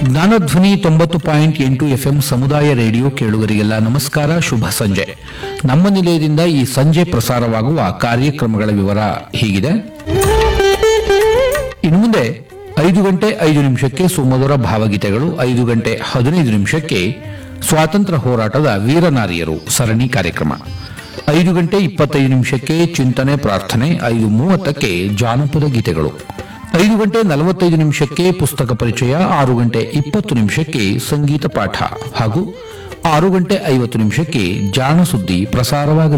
ಜ್ಞಾನಧ್ವನಿ ತೊಂಬತ್ತು ಪಾಯಿಂಟ್ ಎಂಟು ಎಫ್ಎಂ ಸಮುದಾಯ ರೇಡಿಯೋ ಕೇಳುಗರಿಗೆಲ್ಲ ನಮಸ್ಕಾರ ಶುಭ ಸಂಜೆ ನಮ್ಮ ನಿಲಯದಿಂದ ಈ ಸಂಜೆ ಪ್ರಸಾರವಾಗುವ ಕಾರ್ಯಕ್ರಮಗಳ ವಿವರ ಹೀಗಿದೆ ಇನ್ನು ಮುಂದೆ ಐದು ಗಂಟೆ ಐದು ನಿಮಿಷಕ್ಕೆ ಸುಮಧುರ ಭಾವಗೀತೆಗಳು ಐದು ಗಂಟೆ ಹದಿನೈದು ನಿಮಿಷಕ್ಕೆ ಸ್ವಾತಂತ್ರ್ಯ ಹೋರಾಟದ ವೀರನಾರಿಯರು ಸರಣಿ ಕಾರ್ಯಕ್ರಮ ಐದು ಗಂಟೆ ಇಪ್ಪತ್ತೈದು ನಿಮಿಷಕ್ಕೆ ಚಿಂತನೆ ಪ್ರಾರ್ಥನೆ ಐದು ಮೂವತ್ತಕ್ಕೆ ಜಾನಪದ ಗೀತೆಗಳು ಐದು ಗಂಟೆ ನಲವತ್ತೈದು ನಿಮಿಷಕ್ಕೆ ಪುಸ್ತಕ ಪರಿಚಯ ಆರು ಗಂಟೆ ಇಪ್ಪತ್ತು ನಿಮಿಷಕ್ಕೆ ಸಂಗೀತ ಪಾಠ ಹಾಗೂ ಆರು ಗಂಟೆ ಐವತ್ತು ನಿಮಿಷಕ್ಕೆ ಜಾಣ ಸುದ್ದಿ ಪ್ರಸಾರವಾಗಲಿದೆ